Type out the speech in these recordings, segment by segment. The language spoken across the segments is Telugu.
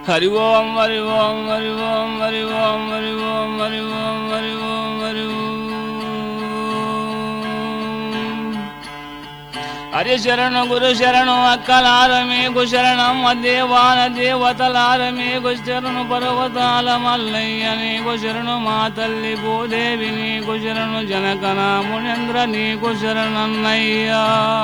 హరి ఓం హరి ఓం హరి ఓం హరి ఓం హరి ఓం హరి ఓం హరి ఓం హరి ఓం హరి శరణు గురు శరణు అక్కలార మీకు శరణం దేవాన దేవతలార మీకు శరణు పర్వతాల మల్లయ్య నీకు శరణు మా తల్లి భూదేవి నీకు శరణు జనకన మునేంద్ర నీకు శరణన్నయ్యా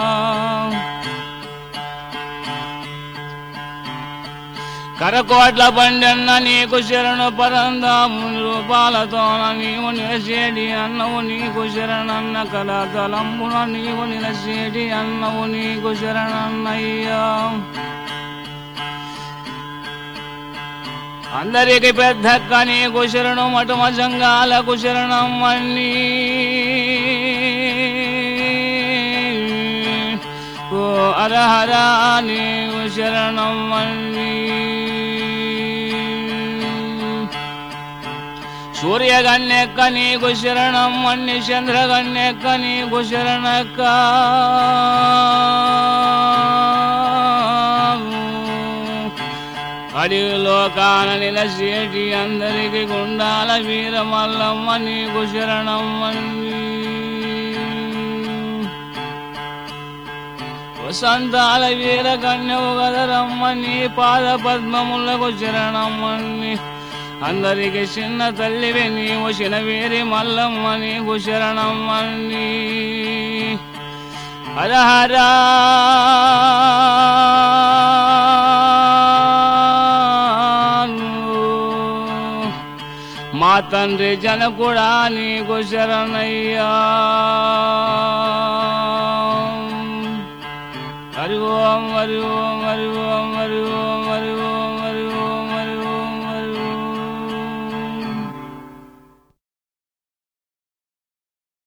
కరకోట్ల బండన్న నీకు శరణు పరందాము రూపాలతోన నీవు నిలసేటి అన్నవు నీకు శరణన్న కలతలంబున నీవు నిలసేటి అన్నవు నీకు శరణన్నయ్యా అందరికి పెద్దక్క నీకు శరణు మటుమ సంఘాలకు శరణం అన్నీ ఓ అరహరా నీవు శరణం అన్నీ సూర్యగణ్యక్క నీకు శరణం అన్ని చంద్రగణ్యక్క నీకు శరణక్క అడిలోకాన నిలసేటి అందరికి గుండాల వీరమల్లమ్మ నీకు శరణం అన్నీ వసంతాల వీర కన్యవు గదరమ్మ నీ పాద పద్మములకు శరణమ్మని అందరికి చిన్న తల్లివి నీవు చినవీరి మల్లమ్మ నీకు శరణమ్మని హరహరా మా తండ్రి జనకుడా నీకు శరణయ్యా హరి ఓం హరి ఓం హరి ఓం హరి ఓం హరి ఓం